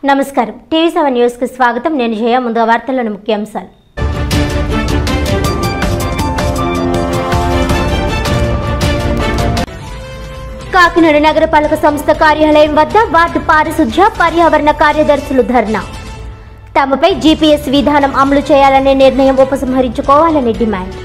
నమస్కారం TV seven news కి స్వాగతం నేను జయ ముందుగా వార్తల్లోని ముఖ్యాంశాలు కాకినాడ నగరపాలక సంస్థ కార్యాలయం వద్ద వార్డు పారిశుధ్య పర్యావరణ కార్యదర్శులు ధర్నా తమపై జీపీఎస్ విధానం అమలు చేయాలనే నిర్ణయం ఉపసంహరించుకోవాలని డిమాండ్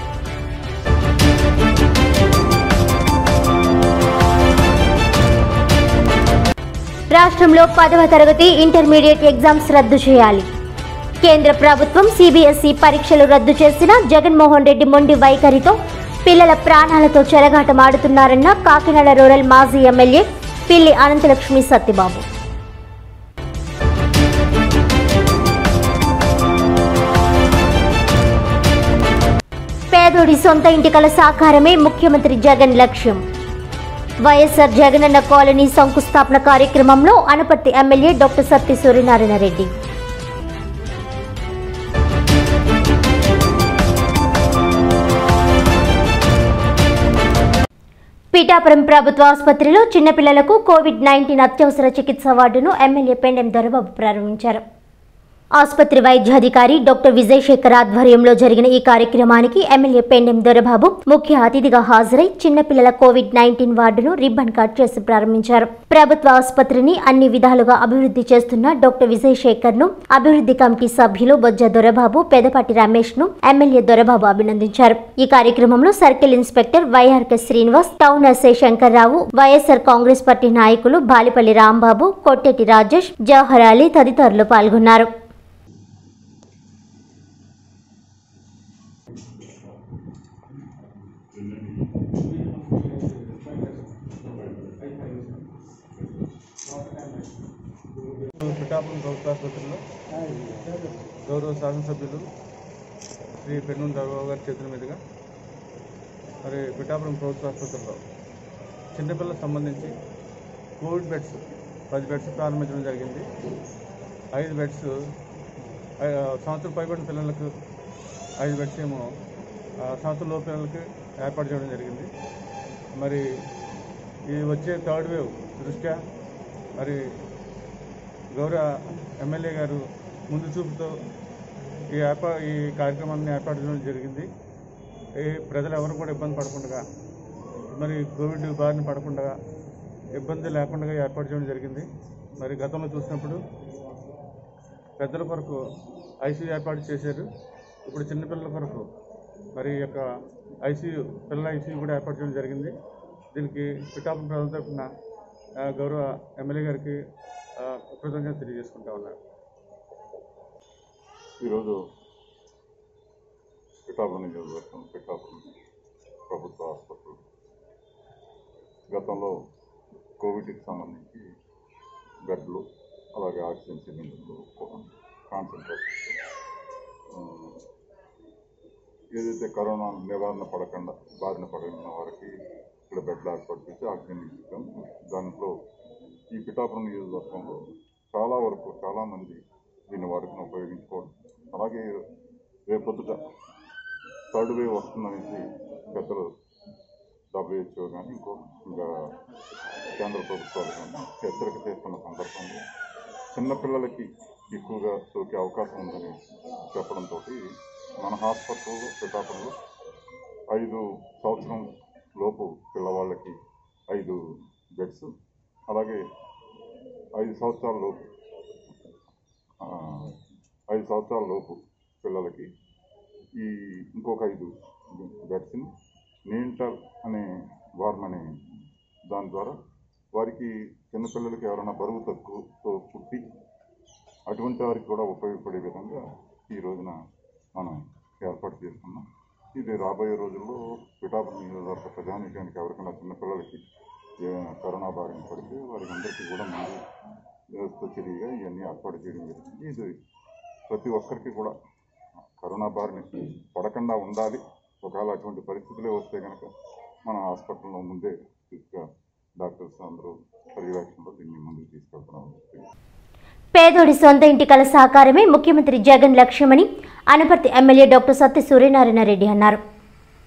రాష్ట్రంలో పదవ తరగతి ఇంటర్మీడియట్ ఎగ్జామ్స్ రద్దు చేయాలి కేంద్ర ప్రభుత్వం సిబిఎస్ఈ పరీక్షలు రద్దు చేసిన జగన్మోహన్ రెడ్డి మొండి వైఖరితో పిల్లల ప్రాణాలతో చెలగాటమాడుతున్నారన్న కాకినాడ రూరల్ మాజీ ఎమ్మెల్యే పిల్లి అనంతలక్ష్మి సత్యబాబు పేదోడి సొంత ఇంటి కల సాకారమే ముఖ్యమంత్రి జగన్ లక్ష్యం వైఎస్ఆర్ జగనన్న కాలనీ శంకుస్థాపన కార్యక్రమంలో అనపర్తి ఎమ్మెల్యే డాక్టర్ సత్య సూర్యనారాయణ రెడ్డి పిఠాపురం ప్రభుత్వ ఆసుపత్రిలో చిన్నపిల్లలకు కోవిడ్ నైన్టీన్ అత్యవసర చికిత్స వార్డును ఎమ్మెల్యే పెండెం దొరబాబు ప్రారంభించారు ఆసుపత్రి వైద్యాధికారి డాక్టర్ విజయ్ శేఖర్ ఆధ్వర్యంలో జరిగిన ఈ కార్యక్రమానికి ఎమ్మెల్యే పెండెం దొరబాబు ముఖ్య అతిథిగా హాజరై చిన్నపిల్లల కోవిడ్ నైన్టీన్ వార్డును రిబ్బన్ కట్ చేసి ప్రారంభించారు ప్రభుత్వ ఆసుపత్రిని అన్ని విధాలుగా అభివృద్ధి చేస్తున్న డాక్టర్ విజయ్ శేఖర్ ను అభివృద్ధి కమిటీ సభ్యులు బొజ్జ దొరబాబు పెదపాటి రమేష్ ను ఎమ్మెల్యే దొరబాబు అభినందించారు ఈ కార్యక్రమంలో circle inspector YRK Srinivas town SI Shankarrao YSR Congress party నాయకులు బాలిపల్లి రాంబాబు కొట్టెటి రాజేష్ జవహర్ అలీ తదితరులు పాల్గొన్నారు పిఠాపురం ప్రభుత్వ ఆసుపత్రిలో గౌరవ శాసనసభ్యులు శ్రీ పెన్నూరు దర్బాబు గారి చేతుల మీదుగా మరి పిఠాపురం ప్రభుత్వ ఆసుపత్రిలో చిన్నపిల్లలకు సంబంధించి కోవిడ్ బెడ్స్ పది బెడ్స్ ప్రారంభించడం జరిగింది ఐదు బెడ్స్ ఐ- సంవత్సరం పైబడిన పిల్లలకు ఐదు బెడ్స్ ఏమో ఆ, సంవత్సరం లోపు పిల్లలకి ఏర్పాటు చేయడం జరిగింది మరి ఈ వచ్చే థర్డ్ వేవ్ దృష్ట్యా మరి గౌరవ ఎమ్మెల్యే గారు ముందు చూపుతో ఈ ఏర్పా ఈ కార్యక్రమాన్ని ఏర్పాటు చేయడం జరిగింది ఈ ప్రజలు ఎవరు కూడా ఇబ్బంది పడకుండా మరి కోవిడ్ బారిన పడకుండా ఇబ్బంది లేకుండా ఏర్పాటు చేయడం జరిగింది మరి గతంలో చూసినప్పుడు పెద్దల కొరకు ఐసీయూ ఏర్పాటు చేశారు ఇప్పుడు చిన్నపిల్లల కొరకు మరి ఈ యొక్క ఐసీయూ పిల్లల ఐసీయూ కూడా ఏర్పాటు చేయడం జరిగింది దీనికి పిఠాపురం ప్రజల తరఫున ఆ, గౌరవ ఎమ్మెల్యే గారికి ఆ, కృతజ్ఞత తెలియజేసుకుంటా ఉన్నారు ఈరోజు పిఠాపురం నియోజకవర్గం పిఠాపురం ప్రభుత్వ ఆసుపత్రి గతంలో కోవిడ్కి సంబంధించి బెడ్లు అలాగే ఆక్సిజన్ సిలిండర్లు కాన్సన్ట్రేషన్ ఏదైతే కరోనా నివారణ పడకుండా బారిన పడిన వారికి ఇక్కడ బెడ్లు ఏర్పాటు చేసి ఆక్సిజన్ ఇస్తాం దాంట్లో ఈ పిఠాపురం నియోజకవర్గంలో చాలా వరకు చాలామంది దీన్ని వాడుకుని ఉపయోగించుకోవడం అలాగే రేపొద్దుట థర్డ్ వేవ్ వస్తుందనేసి పెద్దలు డబ్ల్యూహెచ్ఓ కానీ ఇంకో ఇంకా కేంద్ర ప్రభుత్వాలు కానీ హెచ్చరిక చేస్తున్న సందర్భంలో చిన్నపిల్లలకి ఎక్కువగా సోకే అవకాశం ఉందని చెప్పడంతో మన హాస్పిటల్లో పిఠాపురంలో ఐదు సంవత్సరం లోపు పిల్లవాళ్ళకి ఐదు బెడ్స్ అలాగే ఐదు సంవత్సరాల లోపు ఆ, ఐదు సంవత్సరాల లోపు పిల్లలకి ఈ ఇంకొక ఐదు బెడ్స్ని నీంటర్ అనే వార్మ్ అనే దాని ద్వారా వారికి చిన్నపిల్లలకి ఎవరైనా బరువు తక్కువతో పుట్టి అటువంటి వారికి కూడా ఉపయోగపడే విధంగా ఈ రోజున మనం ఏర్పాటు చేసుకున్నాం ఇది రాబోయే రోజుల్లో పిఠాపురం నియోజకవర్గ ప్రజానీకానికి ఎవరికైనా చిన్నపిల్లలకి ఏమైనా కరోనా బారిన పడితే వారికి అందరికీ కూడా ముందు వ్యవస్థ చర్యగా ఇవన్నీ ఏర్పాటు చేయడం జరిగింది ఇది ప్రతి ఒక్కరికి కూడా కరోనా బారిన పడకుండా ఉండాలి ఒకవేళ అటువంటి పరిస్థితులే వస్తే కనుక మన హాస్పిటల్లో ముందే క్విక్గా డాక్టర్స్ అందరూ పర్యవేక్షణలో దీన్ని ముందుకు తీసుకెళ్తున్నాం పేదోడి సొంత ఇంటి కల సాకారమే ముఖ్యమంత్రి జగన్ లక్ష్యమని అనపర్తి ఎమ్మెల్యే డాక్టర్ సత్య సూర్యనారాయణ రెడ్డి అన్నారు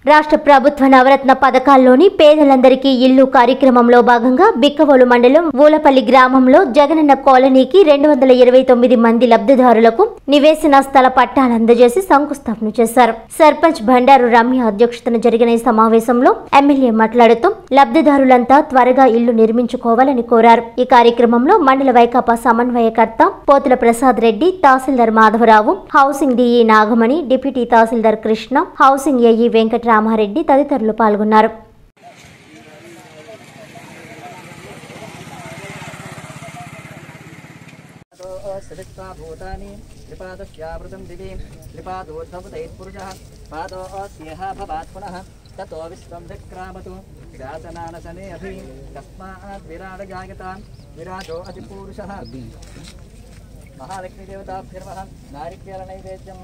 రాష్ట్ర ప్రభుత్వ నవరత్న పథకాల్లోని పేదలందరికీ ఇల్లు కార్యక్రమంలో భాగంగా బిక్కవోలు మండలం ఊలపల్లి గ్రామంలో జగనన్న కాలనీకి రెండు వందల ఇరవై తొమ్మిది మంది లబ్ధిదారులకు నివేశన స్థల పట్టాలు అందజేసి శంకుస్థాపన చేశారు సర్పంచ్ బండారు రమ్య అధ్యక్షతన జరిగిన ఈ సమావేశంలో ఎమ్మెల్యే మాట్లాడుతూ లబ్ధిదారులంతా త్వరగా ఇల్లు నిర్మించుకోవాలని కోరారు ఈ కార్యక్రమంలో మండల వైకాపా సమన్వయకర్త Pothula Prasad Reddy tahsildar Madhavarao housing DE Nagamani deputy tahsildar Krishna housing AE Venkataramareddy తదితరులు పాల్గొన్నారు सृष्ट्वा भूतानि त्रिपादस्यावृतं दिवि त्रिपादोद्धवतैत्पुरुषः पादोऽस्येह भवात् पुनः ततो विश्वं विक्रामतु व्यासनानसने अभि तस्मात् विराडजायतां विराजो अतिपूरुषः महालक्ष्मीदेवताभ्यर्मः नारिकेलनैवेद्यम्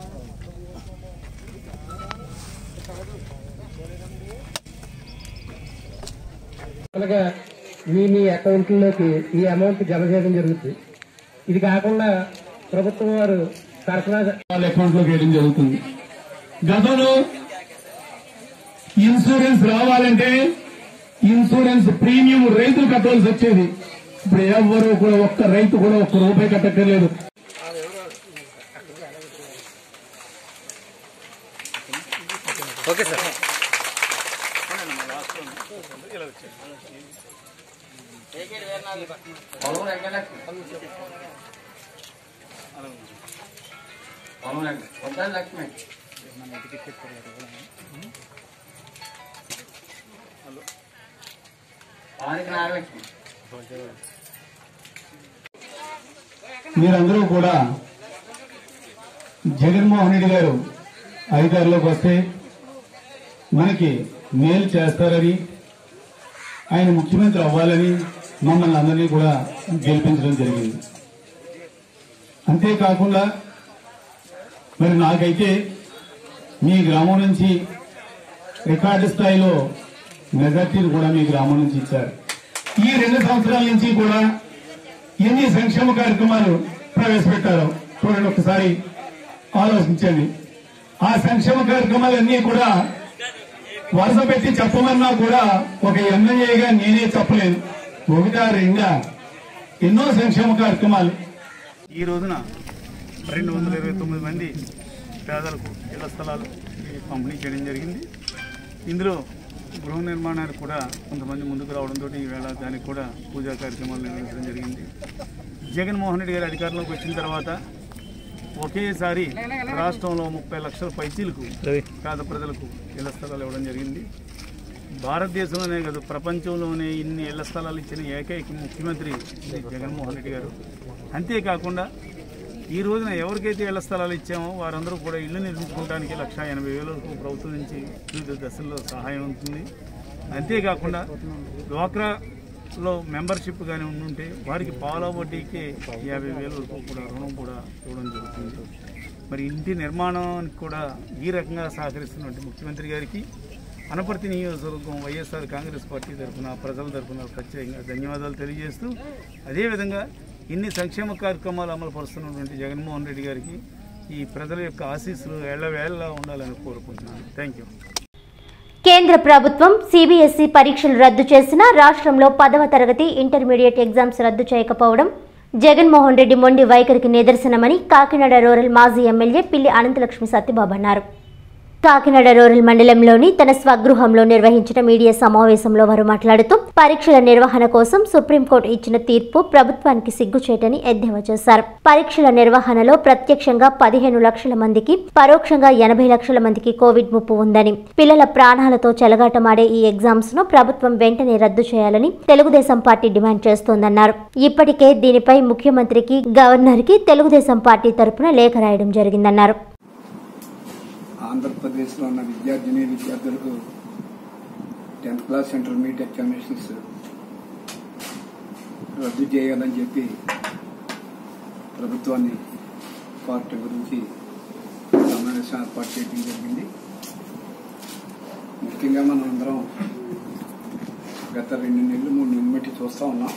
అలాగా మీ మీ అకౌంట్లోకి ఈ అమౌంట్ జమ చేయడం జరుగుతుంది ఇది కాకుండా ప్రభుత్వం వారు సరఫరా వాళ్ళ అకౌంట్ లోకి వేయడం జరుగుతుంది గతంలో ఇన్సూరెన్స్ రావాలంటే ఇన్సూరెన్స్ ప్రీమియం రైతులు కట్టవలసి వచ్చేది ఇప్పుడు ఎవరు కూడా ఒక్క రైతు కూడా ఒక్క రూపాయి కట్టక్కర్లేదు మీరందరూ కూడా జగన్మోహన్ రెడ్డి గారు అధికారంలోకి వస్తే మనకి మేలు చేస్తారని ఆయన ముఖ్యమంత్రి అవ్వాలని మమ్మల్ని అందరినీ కూడా గెలిపించడం జరిగింది అంతేకాకుండా మరి నాకైతే మీ గ్రామం నుంచి రికార్డు స్థాయిలో మెజార్టీని కూడా మీ గ్రామం నుంచి ఇచ్చారు ఈ రెండు సంవత్సరాల నుంచి కూడా ఎన్ని సంక్షేమ కార్యక్రమాలు ప్రవేశపెట్టారో చూడండి ఒకసారి ఆలోచించండి ఆ సంక్షేమ కార్యక్రమాలన్నీ కూడా వరుస పెట్టి చెప్పమన్నా కూడా ఒక ఎమ్మెల్యేగా నేనే చెప్పలేను ఒకటా రెండా ఎన్నో సంక్షేమ కార్యక్రమాలు ఈ రోజున రెండు వందల ఇరవై తొమ్మిది మంది పేదలకు ఇళ్ల స్థలాలు ఈ పంపిణీ చేయడం జరిగింది ఇందులో గృహ నిర్మాణానికి కూడా కొంతమంది ముందుకు రావడంతో ఈవేళ దానికి కూడా పూజా కార్యక్రమాలు నిర్వహించడం జరిగింది జగన్మోహన్ రెడ్డి గారి అధికారంలోకి వచ్చిన తర్వాత ఒకేసారి రాష్ట్రంలో ముప్పై లక్షల పైచీలకు పేద ప్రజలకు ఇళ్ల స్థలాలు ఇవ్వడం జరిగింది భారతదేశంలోనే కాదు ప్రపంచంలోనే ఇన్ని ఇళ్ల స్థలాలు ఇచ్చిన ఏకైక ముఖ్యమంత్రి శ్రీ జగన్మోహన్ రెడ్డి గారు అంతేకాకుండా ఈ రోజున ఎవరికైతే ఇళ్ల స్థలాలు ఇచ్చామో వారందరూ కూడా ఇల్లు నిర్మించుకోవడానికి లక్ష ఎనభై వేల వరకు ప్రభుత్వం నుంచి వివిధ దశల్లో సహాయం ఉంటుంది అంతేకాకుండా డ్వాక్రాలో మెంబర్షిప్ కానీ ఉండుంటే వారికి పాల వడ్డీకే యాభై వేల వరకు కూడా రుణం కూడా ఇవ్వడం జరుగుతుంది మరి ఇంటి నిర్మాణానికి కూడా ఈ రకంగా సహకరిస్తున్నటువంటి ముఖ్యమంత్రి గారికి అనపర్తి నియోజకవర్గం వైఎస్ఆర్ కాంగ్రెస్ పార్టీ తరఫున ప్రజల తరఫున ప్రత్యేకంగా ధన్యవాదాలు తెలియజేస్తూ అదేవిధంగా ఇన్ని సంక్షేమ కార్యక్రమాలు అమలు పరుస్తున్నటువంటి జగన్మోహన్ రెడ్డి గారికి ఈ ప్రజల యొక్క ఆశీస్సులు ఎళ్ళవేళ్ళ ఉండాలని కోరుకుంటున్నాను థ్యాంక్ యూ కేంద్ర ప్రభుత్వం సిబిఎస్ఈ పరీక్షలు రద్దు చేసినా రాష్ట్రంలో పదవ తరగతి ఇంటర్మీడియట్ ఎగ్జామ్స్ రద్దు చేయకపోవడం జగన్మోహన్ రెడ్డి మొండి వైఖరికి నిదర్శనమని కాకినాడ రూరల్ మాజీ ఎమ్మెల్యే పిల్లి అనంతలక్ష్మి సత్యబాబు అన్నారు కాకినాడ రూరల్ మండలంలోని తన స్వగృహంలో నిర్వహించిన మీడియా సమావేశంలో వారు మాట్లాడుతూ పరీక్షల నిర్వహణ కోసం సుప్రీంకోర్టు ఇచ్చిన తీర్పు ప్రభుత్వానికి సిగ్గుచేటని ఎద్దేవా చేశారు పరీక్షల నిర్వహణలో ప్రత్యక్షంగా పదిహేను లక్షల మందికి పరోక్షంగా ఎనభై లక్షల మందికి కోవిడ్ ముప్పు ఉందని పిల్లల ప్రాణాలతో చెలగాటమాడే ఈ ఎగ్జామ్స్ ను ప్రభుత్వం వెంటనే రద్దు చేయాలని తెలుగుదేశం పార్టీ డిమాండ్ చేస్తోందన్నారు ఇప్పటికే దీనిపై ముఖ్యమంత్రికి గవర్నర్ కి తెలుగుదేశం పార్టీ తరపున లేఖ రాయడం జరిగిందన్నారు ఆంధ్రప్రదేశ్లో ఉన్న విద్యార్థిని విద్యార్థులకు టెన్త్ క్లాస్ ఇంటర్మీడియట్ ఎగ్జామినేషన్స్ రద్దు చేయాలని చెప్పి ప్రభుత్వాన్ని పార్టీ గురించి సమావేశం ఏర్పాటు చేయడం జరిగింది ముఖ్యంగా మనం అందరం గత రెండు నెలలు మూడు నెలలు బట్టి చూస్తూ ఉన్నాం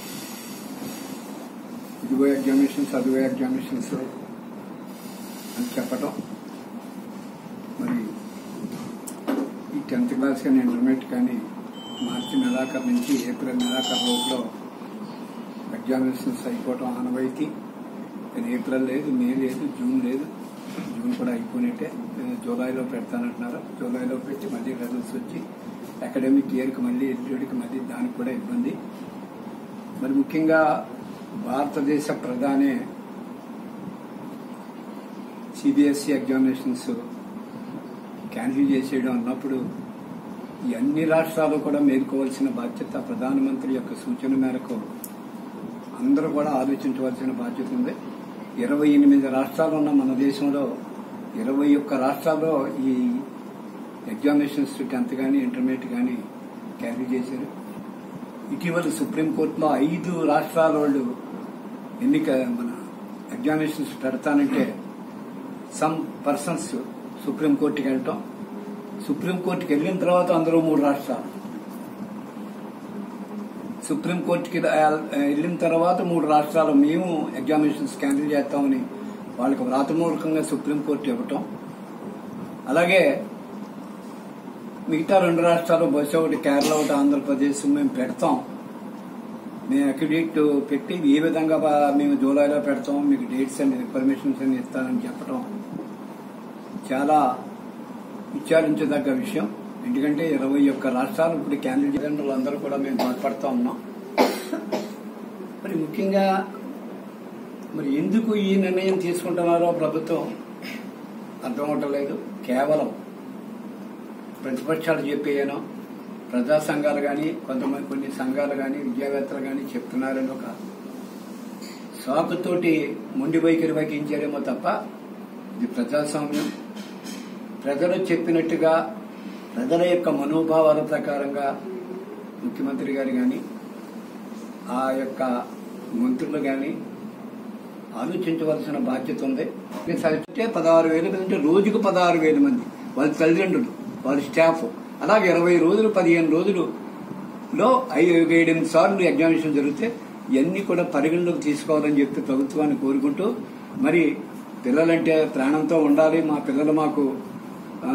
ఇదిగో ఎగ్జామినేషన్స్ అదిగో ఎగ్జామినేషన్స్ అని చెప్పటం మరి ఈ టెన్త్ క్లాస్ కానీ ఇంటర్మీడియట్ కానీ మార్చి నెలాఖరు నుంచి ఏప్రిల్ నెలాఖరు లోపల ఎగ్జామినేషన్స్ అయిపోవటం ఆనవాయితీ కానీ ఏప్రిల్ లేదు మే లేదు జూన్ లేదు జూన్ కూడా అయిపోయినట్టే నేను జూలైలో పెడతానంటున్నారు జూలైలో పెట్టి మళ్ళీ రిజల్ట్స్ వచ్చి అకాడమిక్ ఇయర్కి మళ్ళీ ఎల్లుడికి మళ్ళీ దానికి కూడా ఇబ్బంది మరి ముఖ్యంగా భారతదేశ ప్రధాని సిబిఎస్ఈ ఎగ్జామినేషన్స్ క్యాన్సిల్ చేసేయడం అన్నప్పుడు ఈ అన్ని రాష్ట్రాలు కూడా మేల్కోవాల్సిన బాధ్యత ప్రధానమంత్రి యొక్క సూచన మేరకు అందరూ కూడా ఆలోచించవలసిన బాధ్యత ఉంది ఇరవై ఎనిమిది రాష్ట్రాలు ఉన్న మన దేశంలో ఇరవై ఒక్క రాష్ట్రాల్లో ఈ ఎగ్జామినేషన్స్ టెన్త్ కానీ ఇంటర్మీడియట్ కానీ క్యారీ చేశారు ఇటీవల సుప్రీంకోర్టులో ఐదు రాష్ట్రాల వాళ్ళు ఎన్నిక మన ఎగ్జామినేషన్స్ పెడతానంటే సమ్ పర్సన్స్ సుప్రీంకోర్టుకి వెళ్ళటం సుప్రీంకోర్టుకి వెళ్ళిన తర్వాత అందరూ మూడు రాష్ట్రాలు సుప్రీంకోర్టుకి వెళ్ళిన తర్వాత మూడు రాష్ట్రాలు మేము ఎగ్జామినేషన్స్ క్యాన్సిల్ చేస్తామని వాళ్ళకి వ్రాతమూలకంగా సుప్రీంకోర్టు ఇవ్వటం అలాగే మిగతా రెండు రాష్ట్రాలు బస్సు ఒకటి కేరళ ఒకటి ఆంధ్రప్రదేశ్ మేము పెడతాం మేము అక్రిడేట్ పెట్టి ఏ విధంగా బా- మేము జూలైలో పెడతాం మీకు డేట్స్ అండ్ ఇన్ఫర్మేషన్స్ అన్ని ఇస్తానని చెప్పడం చాలా విచారించదగ్గ విషయం ఎందుకంటే ఇరవై ఒక్క రాష్ట్రాలు ఇప్పుడు క్యాండిడేట్ అందరూ కూడా మేము బాధపడతా ఉన్నాం మరి ముఖ్యంగా మరి ఎందుకు ఈ నిర్ణయం తీసుకుంటున్నారో ప్రభుత్వం అర్థం అవటలేదు కేవలం ప్రతిపక్షాలు చెప్పేయనో ప్రజా సంఘాలు కానీ కొంతమంది కొన్ని సంఘాలు కానీ విద్యావేత్తలు కానీ చెప్తున్నారని ఒక సాకుతోటి మొండి వైఖరి వహించారేమో తప్ప ఇది ప్రజాస్వామ్యం ప్రజలు చెప్పినట్టుగా ప్రజల యొక్క మనోభావాల ప్రకారంగా ముఖ్యమంత్రి గారు కానీ ఆ యొక్క మంత్రులు కానీ ఆలోచించవలసిన బాధ్యత ఉంది నేను చదివితే పదహారు వేల మంది అంటే రోజుకు పదహారు వేల మంది వాళ్ళ తల్లిదండ్రులు వాళ్ళ స్టాఫ్ అలాగే ఇరవై రోజులు పదిహేను రోజులులో ఐదు ఏడెనిమిది సార్లు ఎగ్జామినేషన్ జరిగితే ఇవన్నీ కూడా పరిగణలోకి తీసుకోవాలని చెప్పి ప్రభుత్వాన్ని కోరుకుంటూ మరి పిల్లలంటే ప్రాణంతో ఉండాలి మా పిల్లలు మాకు ఆ,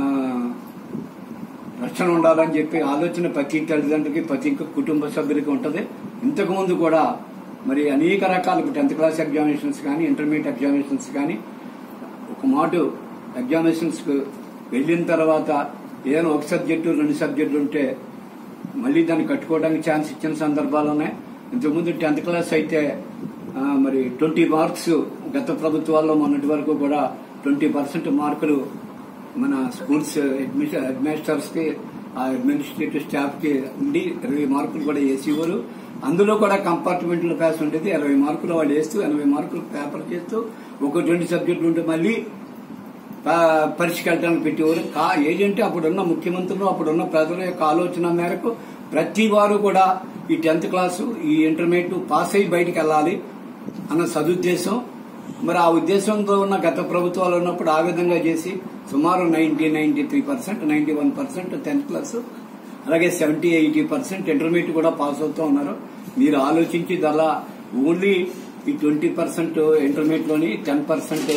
రక్షణ ఉండాలని చెప్పి ఆలోచన ప్రతి తల్లిదండ్రులకి ప్రతి ఇంక కుటుంబ సభ్యులకి ఉంటుంది ఇంతకు ముందు కూడా మరి అనేక రకాల టెన్త్ క్లాస్ ఎగ్జామినేషన్స్ కానీ ఇంటర్మీడియట్ ఎగ్జామినేషన్స్ కానీ ఒక మాట ఎగ్జామినేషన్స్ వెళ్ళిన తర్వాత ఏదైనా ఒక సబ్జెక్టు రెండు సబ్జెక్టులు ఉంటే మళ్ళీ దాన్ని కట్టుకోవడానికి ఛాన్స్ ఇచ్చిన సందర్భాలు ఉన్నాయి ఇంతకుముందు టెన్త్ క్లాస్ అయితే ఆ, మరి ట్వంటీ మార్క్స్ గత ప్రభుత్వాల్లో మొన్నటి వరకు కూడా ట్వంటీ పర్సెంట్ మార్కులు మన స్కూల్స్ అడ్మిషన్ హెడ్ మాస్టర్స్ కి ఆ అడ్మినిస్ట్రేటివ్ స్టాఫ్ కి ఉండి ఇరవై మార్కులు కూడా వేసేవారు అందులో కూడా కంపార్ట్మెంట్ పాస్ ఉండేది ఇరవై మార్కులు వాళ్ళు వేస్తూ ఎనభై మార్కులు పేపర్ చేస్తూ ఒక రెండు సబ్జెక్టులు ఉంటే మళ్ళీ ప- పరీక్షకి వెళ్ళడానికి పెట్టేవారు కా ఏంటంటే అప్పుడున్న ముఖ్యమంత్రులు అప్పుడున్న ప్రజల యొక్క ఆలోచన మేరకు ప్రతి వారు కూడా ఈ టెన్త్ క్లాసు ఈ ఇంటర్మీడియట్ పాస్ అయ్యి బయటికి వెళ్ళాలి అన్న సదుద్దేశం మరి ఆ ఉద్దేశంతో ఉన్న గత ప్రభుత్వాలు ఉన్నప్పుడు ఆ విధంగా చేసి సుమారు ninety ninety three percent ninety one percent tenth class అలాగే సెవెంటీ ఎయిటీ పర్సెంట్ ఇంటర్మీడియట్ కూడా పాస్ అవుతూ ఉన్నారు మీరు ఆలోచించి అలా ఓన్లీ ఈ ట్వంటీ పర్సెంట్ ఇంటర్మీడియట్ లోని టెన్ పర్సెంట్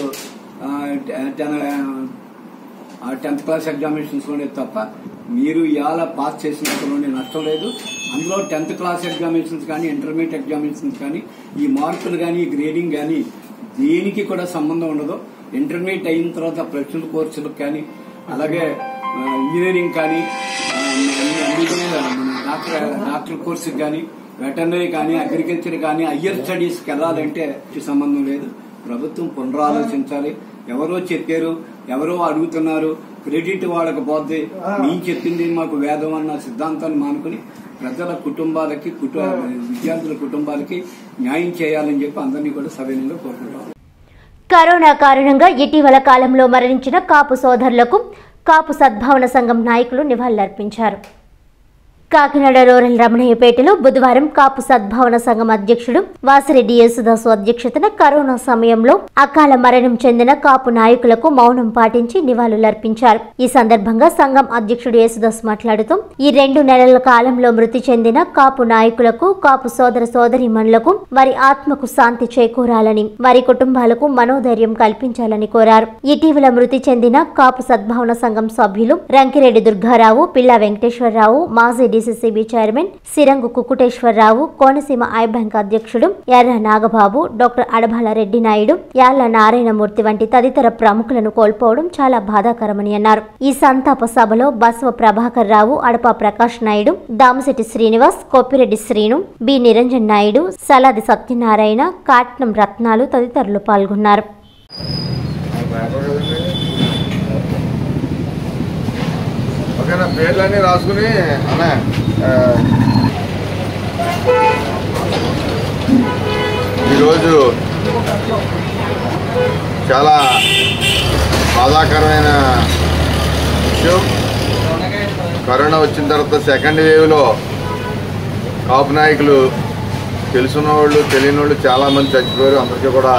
ఆ టెన్త్ క్లాస్ ఎగ్జామినేషన్స్ లోనే తప్ప మీరు ఇవాళ పాస్ చేసినట్టులోనే నష్టం లేదు అందులో టెన్త్ క్లాస్ ఎగ్జామినేషన్స్ కానీ ఇంటర్మీడియట్ ఎగ్జామినేషన్స్ కానీ ఈ మార్కులు కానీ ఈ గ్రేడింగ్ కానీ దేనికి కూడా సంబంధం ఉండదు ఇంటర్మీడియట్ అయిన తర్వాత ప్రొఫెషనల్ కోర్సులకు కానీ అలాగే ఆ, ఇంజనీరింగ్ కానీ ఆ, అందుకనే మన డాక్టర్ డాక్టర్ కోర్సుకి కానీ వెటర్నరీ కానీ అగ్రికల్చర్ కానీ హయ్యర్ స్టడీస్ కి వెళ్ళాలంటే ఈ సంబంధం లేదు ప్రభుత్వం పునరాలోచించాలి ఎవరో చెప్పారు ఎవరో అడుగుతున్నారు క్రెడిట్ వాళ్ళకి పోతే నేను చెప్పింది మాకు వేదం అన్న సిద్ధాంతాన్ని మానుకుని ప్రజల కుటుంబాలకి కుటుంబ విద్యార్థుల కుటుంబాలకి న్యాయం చేయాలని చెప్పి అందరినీ కూడా సవినయంగా కోరుకుంటాం కరోనా కారణంగా ఇటీవల కాలంలో మరణించిన కాపు సోదరులకు కాపు సద్భావన సంఘం నాయకులు నివాళులర్పించారు కాకినాడ రూరల్ రమణయ్యపేటలో బుధవారం కాపు సద్భావన సంఘం అధ్యక్షుడు వాసిరెడ్డి యేసుదాసు అధ్యక్షతన కరోనా సమయంలో అకాల మరణం చెందిన కాపు నాయకులకు మౌనం పాటించి నివాళులర్పించారు ఈ సందర్భంగా సంఘం అధ్యక్షుడు యేసుదాస్ మాట్లాడుతూ ఈ రెండు నెలల కాలంలో మృతి చెందిన కాపు నాయకులకు కాపు సోదర సోదరీమణులకు వారి ఆత్మకు శాంతి చేకూరాలని వారి కుటుంబాలకు మనోధైర్యం కల్పించాలని కోరారు ఇటీవల మృతి చెందిన కాపు సద్భావన సంఘం సభ్యులు రంకిరెడ్డి దుర్గారావు పిల్లా వెంకటేశ్వరరావు మాజీ DCCB chairman Sirangu Kukuteswararao Konaseema I bank అధ్యక్షుడు ఎర్ర నాగబాబు డాక్టర్ అడబాల రెడ్డి నాయుడు యాళ్ల నారాయణమూర్తి వంటి తదితర ప్రముఖులను కోల్పోవడం చాలా బాధాకరమని అన్నారు ఈ సంతాప సభలో బసవ ప్రభాకర్ రావు అడప ప్రకాష్ నాయుడు దామశెట్టి శ్రీనివాస్ కోపిరెడ్డి శ్రీను బి నిరంజన్ నాయుడు సలాది సత్యనారాయణ కాట్నం రత్నాలు తదితరులు పాల్గొన్నారు ఓకేనా పేర్లన్నీ రాసుకుని అన్న ఆ, ఈరోజు చాలా బాధాకరమైన విషయం కరోనా వచ్చిన తర్వాత సెకండ్ వేవ్లో కాపు నాయకులు తెలుసున్న వాళ్ళు తెలియని వాళ్ళు చాలామంది చచ్చిపోయారు అందరికీ కూడా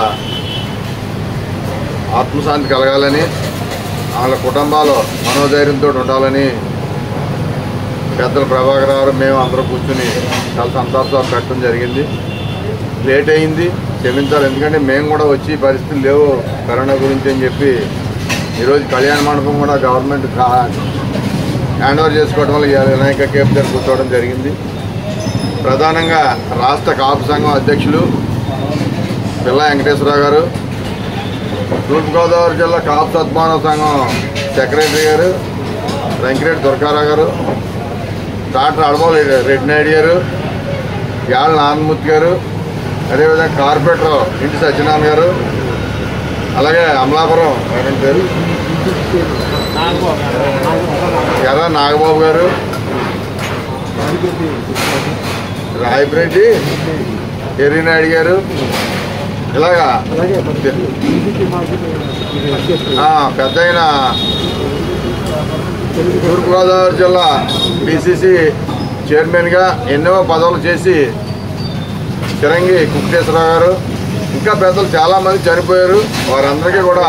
ఆత్మశాంతి కలగాలని వాళ్ళ కుటుంబాలు మనోధైర్యంతో ఉండాలని పెద్దల ప్రభాకర్ గారు మేము అందరం కూర్చుని చాలా సంతాపం పెట్టడం జరిగింది లేట్ అయింది క్షమించాలి ఎందుకంటే మేము కూడా వచ్చి ఈ పరిస్థితులు లేవు కరోనా గురించి అని చెప్పి ఈరోజు కళ్యాణ మండపం కూడా గవర్నమెంట్ హ్యాండ్ ఓవర్ చేసుకోవడం వల్ల ఇవాళ వినాయక కేప్ దగ్గర కూర్చోవడం జరిగింది ప్రధానంగా రాష్ట్ర కాపు సంఘం అధ్యక్షులు పిల్ల వెంకటేశ్వరరావు గారు తూర్పుగోదావరి జిల్లా కాపు సద్మానవ సంఘం సెక్రటరీ గారు వెంకరెడ్డి దుర్గారావు గారు డాక్టర్ అడమోలు రెడ్డి నాయుడు గారు యాళ్ళ నారాయణమూర్తి గారు అదేవిధంగా కార్పొరేటర్ ఇంటి సత్యనారాయణ గారు అలాగే అమలాపురం ఆయన పేరు ఎర్ర నాగబాబు గారు రాయపురెడ్డి ఎర్రినాయుడు గారు ఇలాగా ఆ, పెద్ద ఆయన తూర్పుగోదావరి జిల్లా డిసిసి చైర్మన్గా ఎన్నో పదవులు చేసి చిరంగి కుక్టేశ్వరరావు గారు ఇంకా పెద్దలు చాలామంది చనిపోయారు వారందరికీ కూడా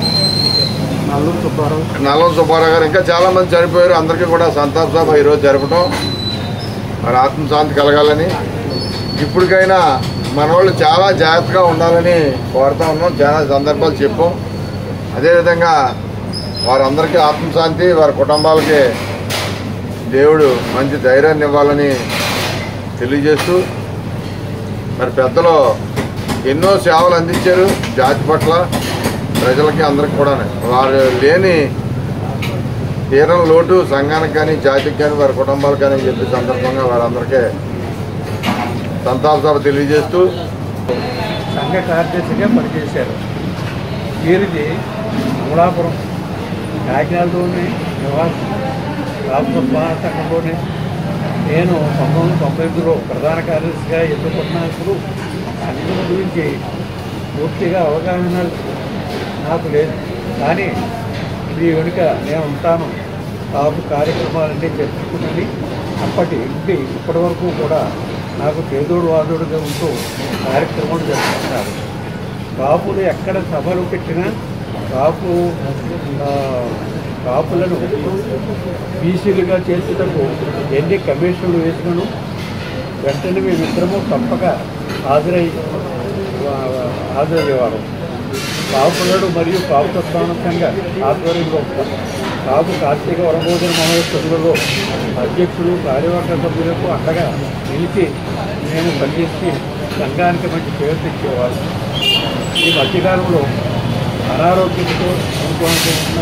నల్లం సుబ్బారావు గారు ఇంకా చాలామంది చనిపోయారు అందరికీ కూడా సంతాప సభ ఈరోజు జరపడం వారి ఆత్మశాంతి కలగాలని ఇప్పటికైనా మన వాళ్ళు చాలా జాగ్రత్తగా ఉండాలని కోరుతా ఉన్నాం చాలా సందర్భాలు చెప్పాం అదేవిధంగా వారందరికీ ఆత్మశాంతి వారి కుటుంబాలకి దేవుడు మంచి ధైర్యాన్ని ఇవ్వాలని తెలియజేస్తూ మరి పెద్దలు ఎన్నో సేవలు అందించారు జాతి పట్ల ప్రజలకి అందరికి కూడా వారు లేని తీరం లోటు సంఘానికి కానీ జాతికి కానీ వారి కుటుంబాలకు కానీ చెప్పే సందర్భంగా వారందరికీ సంతాప సభ తెలియజేస్తూ సంఘ కార్యదర్శిగా పనిచేశారు వీరిది అమలాపురం కాకినాడలోని నివాసం రాష్ట్ర సంఘంలోనే నేను పంతొమ్మిది వందల తొంభై ఎనిమిదిలో ప్రధాన కార్యదర్శిగా ఎన్నుకున్నప్పుడు సంఘం గురించి పూర్తిగా అవగాహన నాకు లేదు కానీ మీ వెనుక నేను ఉంటాను కాపు కార్యక్రమాలన్నీ చర్చించుకున్నది అప్పటి నుండి ఇప్పటి వరకు కూడా నాకు చేదోడు వాదోడుగా ఉంటూ కార్యక్రమాలు జరుపుకుంటున్నారు కాపులు ఎక్కడ సభలు పెట్టినా కాపు ఆ, కాపులను బీసీలుగా చేర్చుటకు ఎన్ని కమిషన్లు వేసినాను వెంటనే మేమిద్దరము తప్పక హాజరై వా- హాజరయ్యేవారు కాపులడు మరియు కాపు ప్రస్థాన సంఘ ఆధ్వర్యంలో కాపు కార్తీక వరభోజన మహోత్సవంలో అధ్యక్షులు కార్యవర్గ సభ్యులకు అండగా నిలిచి మేము పనిచేసి సంఘానికి మంచి పేరు తెచ్చేవారు ఈ మధ్యకాలంలో అనారోగ్యంతో అనుకున్న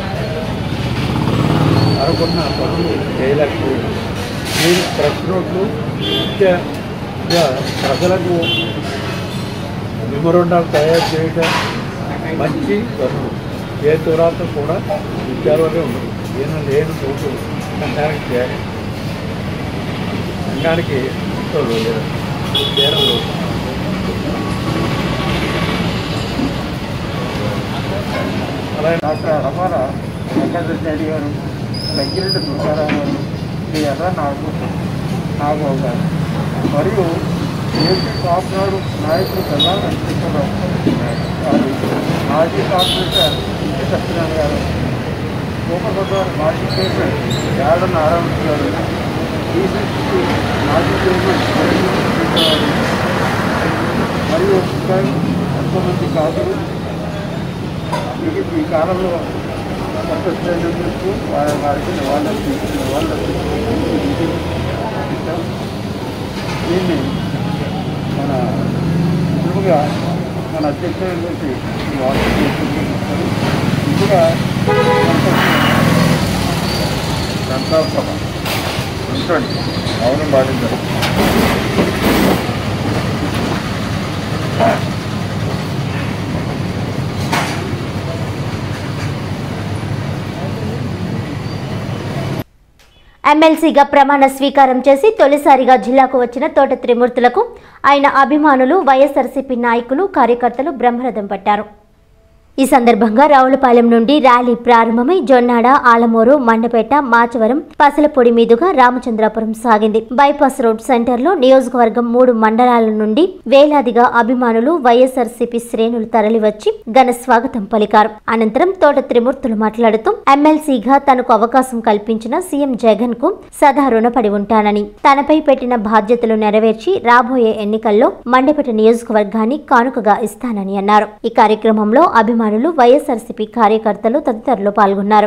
అనుకున్న పనులు చేయలేకపోయింది మీరు ప్రెస్ నోట్లు ముఖ్యంగా ప్రజలకు మెమొరండాలు తయారు చేయటం మంచి పనులు ఏ తరువాత కూడా విద్యాలోనే ఉండదు ఈయన లేని చోటు సంఘానికి చేయాలి సంఘానికి ఎంతో లేదు చేరదు అలాగే డాక్టర్ రమార వెంకటరెడ్డి నాయుడు గారు వెంకిరెడ్డి దుర్గారావు గారు శ్రీ ఎర్ర నాగు నాగబాబు గారు మరియు ఏపీ కాపునాడు నాయకులు కల్లా వెంకటేశ్వరరావు గారు మాజీ కార్పొరేటర్ ఇంటి సత్యనారాయణ గారు సూపర్బజార్ మాజీ చైర్మన్ యాడ నారాయణ గారు బీసీసీ మాజీ చైర్మన్ గారు మరియు ఇంకా ఎంతోమంది కాదులు ఈ ఈ కాలంలో కొత్త వారి వారికి నివాళులు నివాళులు దీన్ని మన ముందుగా మన అధ్యక్షుడు వార్తలు ముందుగా సంతాప సభ ఉంచండి మౌనం పాటించండి ఎమ్మెల్సీగా ప్రమాణ స్వీకారం చేసి తొలిసారిగా జిల్లాకు వచ్చిన తోట త్రిమూర్తులకు ఆయన అభిమానులు వైఎస్ఆర్సీపీ నాయకులు కార్యకర్తలు బ్రహ్మరథం పట్టారు ఈ సందర్భంగా రావులపాలెం నుండి ర్యాలీ ప్రారంభమై జొన్నాడ ఆలమూరు మండపేట మాచవరం పసలపొడి మీదుగా రామచంద్రాపురం సాగింది బైపాస్ రోడ్ సెంటర్లో నియోజకవర్గం మూడు మండలాల నుండి వేలాదిగా అభిమానులు వైఎస్ఆర్సీపీ శ్రేణులు తరలివచ్చి ఘన స్వాగతం పలికారు అనంతరం తోట త్రిమూర్తులు మాట్లాడుతూ ఎమ్మెల్సీగా తనకు అవకాశం కల్పించిన సీఎం జగన్ కు సదా రుణపడి ఉంటానని తనపై పెట్టిన బాధ్యతలు నెరవేర్చి రాబోయే ఎన్నికల్లో మండపేట నియోజకవర్గాన్ని కానుకగా ఇస్తానని అన్నారు ఈ కార్యక్రమంలో అభిమానులు వైఎస్ఆర్సీపీ కార్యకర్తలు తదితరులు పాల్గొన్నారు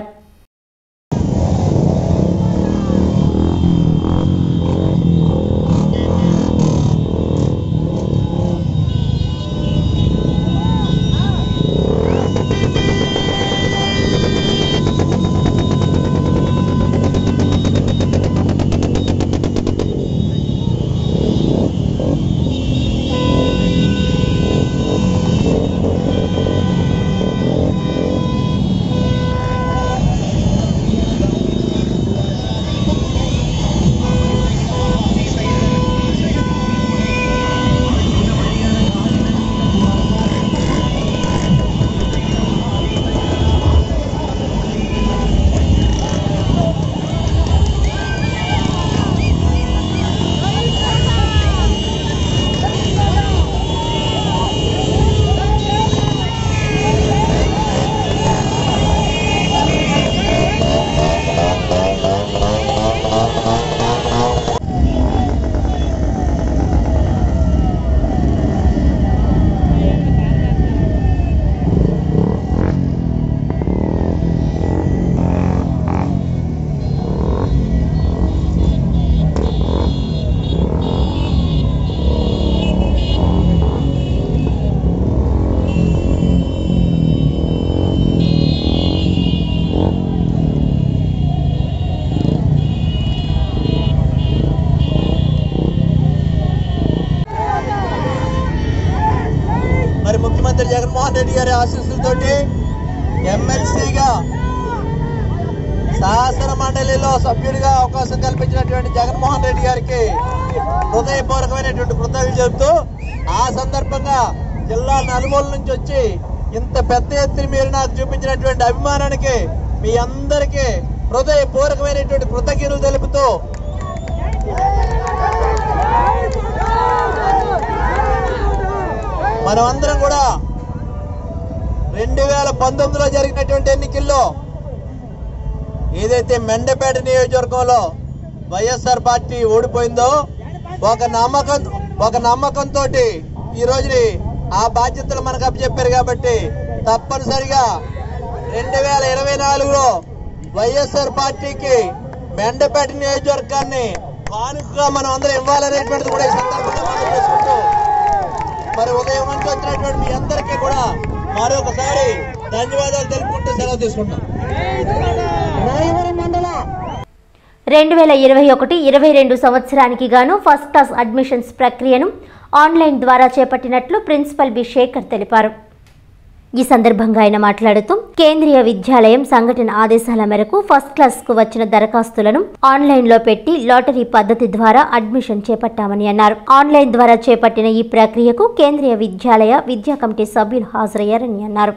మరి ముఖ్యమంత్రి జగన్మోహన్ రెడ్డి గారి ఆశీస్సులతోటి ఎమ్మెల్సీగా శాసన మండలిలో సభ్యుడిగా అవకాశం కల్పించినటువంటి జగన్మోహన్ రెడ్డి గారికి హృదయపూర్వకమైనటువంటి కృతజ్ఞతలు చెబుతూ ఆ సందర్భంగా జిల్లా నలుమూల నుంచి వచ్చి ఇంత పెద్ద ఎత్తున మీరు నాకు చూపించినటువంటి అభిమానానికి మీ అందరికీ హృదయపూర్వకమైనటువంటి కృతజ్ఞతలు తెలుపుతూ మనమందరం కూడా రెండు వేల పంతొమ్మిదిలో జరిగినటువంటి ఎన్నికల్లో ఏదైతే మెండపేట నియోజకవర్గంలో వైఎస్ఆర్ పార్టీ ఓడిపోయిందో ఒక నమ్మకం ఒక నమ్మకంతో ఈ రోజుని ఆ బాధ్యతలు మనకు అప్పచెప్పారు కాబట్టి తప్పనిసరిగా రెండు వేల ఇరవై నాలుగులో వైఎస్ఆర్ పార్టీకి మెండపేట నియోజకవర్గాన్ని కానుకగా మనం అందరం ఇవ్వాలనేటువంటిది కూడా ఈ సందర్భంగా మనం చేసుకుంటూ మరి ఉదయం నుంచి వచ్చినటువంటి మీ అందరికీ కూడా మరొకసారి ధన్యవాదాలు తెలుపుకుంటూ సెలవు తీసుకుంటాం రెండు వేల ఇరవై ఒకటి ఇరవై రెండు సంవత్సరానికి గాను ఫస్ట్ క్లాస్ అడ్మిషన్స్ ప్రక్రియను ఆన్లైన్ ద్వారా చేపట్టినట్లు ప్రిన్సిపల్ బి శేఖర్ తెలిపారు ఈ సందర్భంగా ఆయన మాట్లాడుతూ కేంద్రీయ విద్యాలయం సంఘటన ఆదేశాల మేరకు ఫస్ట్ క్లాస్ కు వచ్చిన దరఖాస్తులను ఆన్లైన్ లో పెట్టి లాటరీ పద్ధతి ద్వారా అడ్మిషన్ చేపట్టామని అన్నారు ఆన్లైన్ ద్వారా చేపట్టిన ఈ ప్రక్రియకు కేంద్రీయ విద్యాలయ విద్యా కమిటీ సభ్యులు హాజరయ్యారని అన్నారు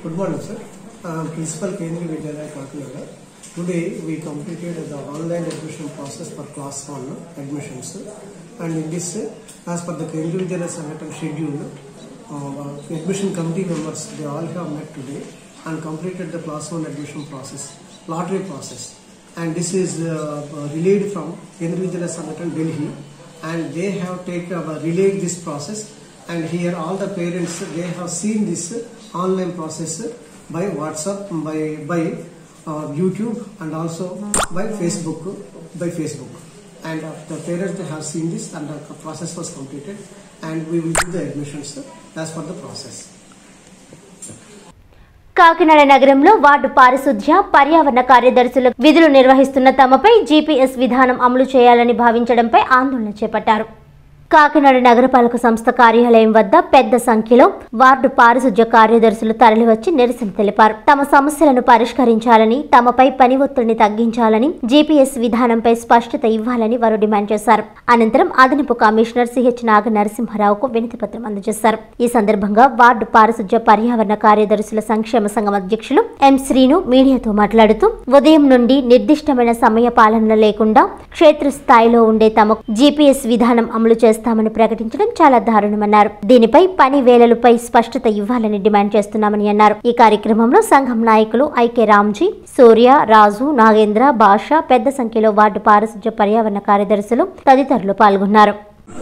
Good morning, sir. I am Principal Kendri Vidyalaya, Kakinada. Today we completed the online admission process for class 1 admissions. And in this, as per the Kendri Vidyalaya Sangathan schedule, uh, admission committee members, they all have met today and completed the class 1 admission process, lottery process. And this is uh, relayed from Kendri Vidyalaya Sangathan, Delhi. And they have taken uh, relayed this process and here all the parents they have seen this online process by whatsapp by by uh, youtube and also by facebook by facebook and uh, the parents they have seen this and the process was completed and we will do the admissions as per the process Kakinada నగరంలో ward పారిశుధ్య పర్యావరణ కార్యదర్శులు విధులు నిర్వహిస్తున్న తమపై GPS విధానం అమలు చేయాలని భావించడంపై ఆందోళన చేపట్టారు కాకినాడ నగరపాలక సంస్థ కార్యాలయం వద్ద పెద్ద సంఖ్యలో వార్డు పారిశుధ్య కార్యదర్శులు తరలివచ్చి నిరసన తెలిపారు తమ సమస్యలను పరిష్కరించాలని తమపై పని ఒత్తిడిని తగ్గించాలని జీపీఎస్ విధానంపై స్పష్టత ఇవ్వాలని వారు డిమాండ్ చేశారు అనంతరం అదనపు కమిషనర్ సిహెచ్ నాగ నరసింహారావుకు వినతి పత్రం అందజేశారు ఈ సందర్భంగా వార్డు పారిశుధ్య పర్యావరణ కార్యదర్శుల సంక్షేమ సంఘం అధ్యక్షులు ఎం శ్రీను మీడియాతో మాట్లాడుతూ ఉదయం నుండి నిర్దిష్టమైన సమయ పాలన లేకుండా క్షేత్రస్థాయిలో ఉండే తమకు జీపీఎస్ విధానం అమలు చేస్తామని ప్రకటించడం చాలా దారుణమన్నారు దీనిపై పని వేళలపై స్పష్టత ఇవ్వాలని డిమాండ్ చేస్తున్నామని అన్నారు ఈ కార్యక్రమంలో సంఘం నాయకులు ఐకే రామ్జీ సూర్య రాజు నాగేంద్ర భాష పెద్ద సంఖ్యలో వార్డు పారిశుధ్య పర్యావరణ కార్యదర్శులు తదితరులు పాల్గొన్నారు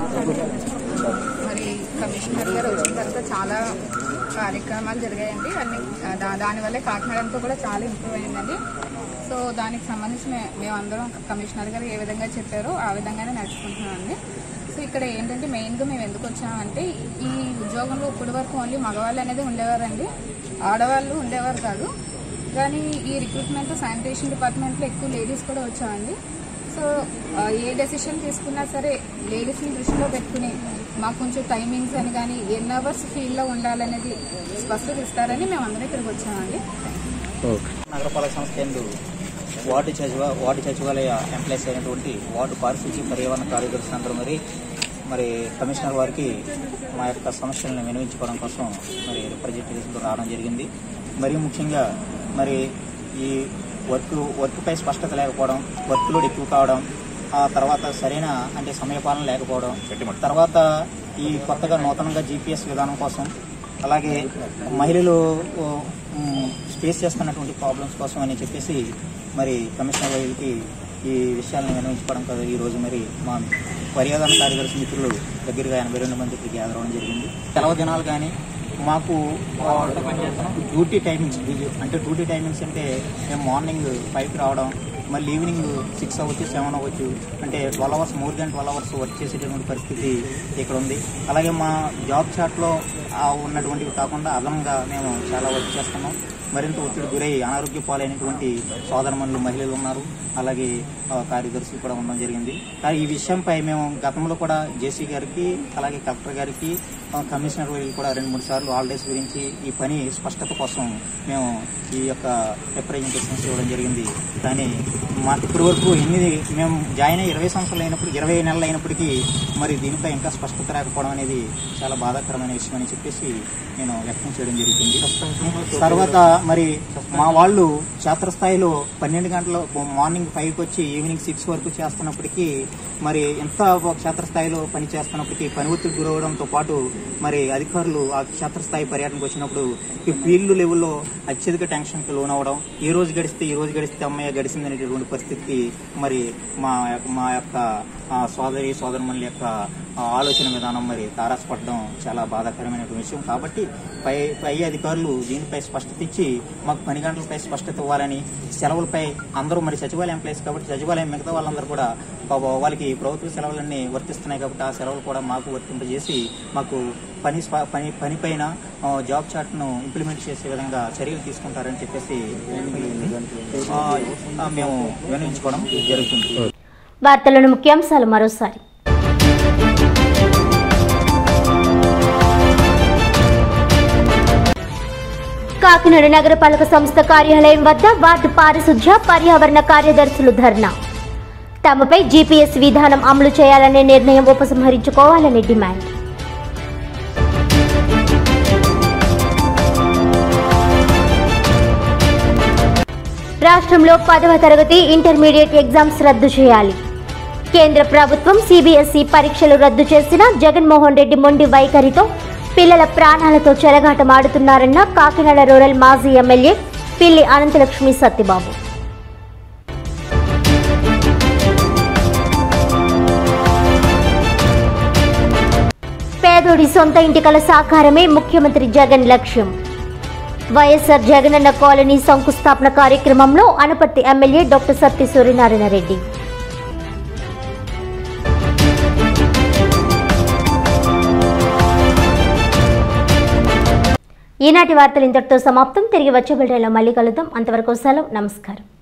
మరి కమిషనర్ గారు వచ్చిన తర్వాత చాలా కార్యక్రమాలు జరిగాయండి అన్ని దా- దానివల్లే కాకినాడ అంతా కూడా చాలా ఇంప్రూవ్ అయిందండి సో దానికి సంబంధించి మే- మేమందరం కమిషనర్ గారు ఏ విధంగా చెప్పారో ఆ విధంగానే నడుచుకుంటున్నామండి సో ఇక్కడ ఏంటంటే మెయిన్గా మేము ఎందుకు వచ్చామంటే ఈ ఉద్యోగంలో ఇప్పటి వరకు ఓన్లీ మగవాళ్ళు అనేది ఉండేవారండి ఆడవాళ్ళు ఉండేవారు కాదు కానీ ఈ రిక్రూట్మెంట్ శానిటేషన్ డిపార్ట్మెంట్లో ఎక్కువ లేడీస్ కూడా వచ్చామండి సో ఆ, ఏ డెసిషన్ తీసుకున్నా సరే లేడీస్ని దృష్టిలో పెట్టుకుని మాకు కొంచెం టైమింగ్స్ అని కానీ ఎన్ని అవర్స్ ఫీల్డ్లో ఉండాలనేది స్పష్టత ఇస్తారని మేము అందరం ఇక్కడికి వచ్చామండి నగరపాలక సంస్థ ఎందు వార్డు సచివ వార్డు సచివాలయ ఎంప్లాయీస్ అయినటువంటి వార్డు పారిశుద్ధ్య పర్యావరణ కార్యదర్శి అందరూ మరి మరి కమిషనర్ వారికి మా యొక్క సమస్యలను వినియోగించుకోవడం కోసం మరి రిప్రజెంటేటివ్స్తో రావడం జరిగింది మరీ ముఖ్యంగా మరి ఈ వర్క్ వర్క్పై స్పష్టత లేకపోవడం వర్క్ లోడ్ ఎక్కువ కావడం ఆ తర్వాత సరైన అంటే సమయపాలన లేకపోవడం తర్వాత ఈ కొత్తగా నూతనంగా జీపీఎస్ విధానం కోసం అలాగే మహిళలు ఫేస్ చేస్తున్నటువంటి ప్రాబ్లమ్స్ కోసం అని చెప్పేసి మరి కమిషనర్ వైద్యులకి ఈ విషయాలను వినియోగించుకోవడం కదా ఈ రోజు మరి మా పర్యావరణ కార్యదర్శి మిత్రులు దగ్గరగా ఎనభై రెండు మంది ఇక్కడికి గ్యాదర్ అవ్వడం జరిగింది సెలవు దినాలు కానీ మాకు డ్యూటీ టైమింగ్స్ అంటే డ్యూటీ టైమింగ్స్ అంటే మేము మార్నింగ్ ఫైవ్కి రావడం మళ్ళీ ఈవినింగ్ సిక్స్ అవ్వచ్చు సెవెన్ అవ్వచ్చు అంటే twelve hours more than twelve hours work చేసేటటువంటి పరిస్థితి ఇక్కడ ఉంది అలాగే మా జాబ్ చాట్లో ఉన్నటువంటివి కాకుండా అదనంగా మేము చాలా వర్క్ చేస్తున్నాం మరింత ఒత్తిడి గురై అనారోగ్య పాలైనటువంటి సోదరమణులు మహిళలు ఉన్నారు అలాగే ఆ, కార్యదర్శులు కూడా ఉండడం జరిగింది కానీ ఈ విషయంపై మేము గతంలో కూడా జేసీ గారికి అలాగే కలెక్టర్ గారికి ఆ, కమిషనర్ గారికి కూడా రెండు మూడు సార్లు హాలిడేస్ గురించి ఈ పని స్పష్టత కోసం మేము ఈ యొక్క రిప్రజెంటేషన్స్ ఇవ్వడం జరిగింది కానీ మాకు ఇప్పటి వరకు ఎనిమిది మేము జాయిన్ అయ్యి ఇరవై సంవత్సరాలు అయినప్పుడు ఇరవై నెలలు అయినప్పటికీ మరి దీనిపై ఇంకా స్పష్టత రాకపోవడం అనేది చాలా బాధాకరమైన విషయం అని చెప్పేసి నేను వ్యక్తం చేయడం జరుగుతుంది తర్వాత మరి మా వాళ్ళు క్షేత్రస్థాయిలో పన్నెండు గంటల మార్నింగ్ ఫైవ్కి వచ్చి ఈవినింగ్ సిక్స్ వరకు చేస్తున్నప్పటికీ మరి ఎంత క్షేత్రస్థాయిలో పని చేస్తున్నప్పటికీ పని ఒత్తిడి గురవడంతో పాటు మరి అధికారులు ఆ క్షేత్రస్థాయి పర్యటనకు వచ్చినప్పుడు ఈ ఫీల్డ్ లెవెల్లో అత్యధిక టెన్షన్కి లోనవడం ఈ రోజు గడిస్తే ఈ రోజు గడిస్తే అమ్మాయి గడిచింది అనేటటువంటి పరిస్థితికి మరి మా యొక్క- మా యొక్క ఆ, సోదరి సోదరుమణుల యొక్క ఆ, ఆలోచన విధానం మరి తారాసపడడం చాలా బాధాకరమైన విషయం కాబట్టి పై పై అధికారులు దీనిపై స్పష్టత ఇచ్చి మాకు పని గంటలపై స్పష్టత ఇవ్వాలని సెలవులపై అందరూ మరి సచివాలయం ఎంప్లాయీస్ కాబట్టి సచివాలయం మిగతా వాళ్ళందరూ కూడా పాప వాళ్ళకి ప్రభుత్వ సెలవులన్నీ వర్తిస్తున్నాయి కాబట్టి ఆ సెలవులు కూడా మాకు వర్తింపజేసి మాకు పని స్ప- పని పనిపైన ఆ, జాబ్ చార్ట్ను ఇంప్లిమెంట్ చేసే విధంగా చర్యలు తీసుకుంటారని చెప్పేసి ఆ, ఆ, మేము వినియోగించుకోవడం జరుగుతుంది వార్తలను ముఖ్యాంశాలు మరోసారి కాకినాడ నగరపాలక సంస్థ కార్యాలయం వద్ద వార్డు పారిశుధ్య పర్యావరణ కార్యదర్శులు ధర్నా తమపై జీపీఎస్ విధానం అమలు చేయాలనే నిర్ణయం ఉపసంహరించుకోవాలని డిమాండ్ రాష్ట్రంలో పదవ తరగతి ఇంటర్మీడియట్ ఎగ్జామ్స్ రద్దు చేయాలి కేంద్ర ప్రభుత్వం సిబిఎస్ఈ పరీక్షలు రద్దు చేసిన జగన్మోహన్ రెడ్డి మొండి వైఖరితో పిల్లల ప్రాణాలతో చెలగాటమాడుతున్నారన్న కాకినాడ రూరల్ మాజీ ఎమ్మెల్యే పిల్లి అనంతలక్ష్మి సత్యబాబు పేదోడి సొంత ఇంటి కల సాకారమే ముఖ్యమంత్రి జగన్ లక్ష్యం వైఎస్ఆర్ జగనన్న కాలనీ శంకుస్థాపన కార్యక్రమంలో అనపర్తి ఎమ్మెల్యే డాక్టర్ సత్య సూర్యనారాయణ రెడ్డి ఈనాటి వార్తలు ఇంతటితో సమాప్తం తిరిగి వచ్చే బిడ్డలో మళ్ళీ కలుద్దాం అంతవరకు సెలవు నమస్కారం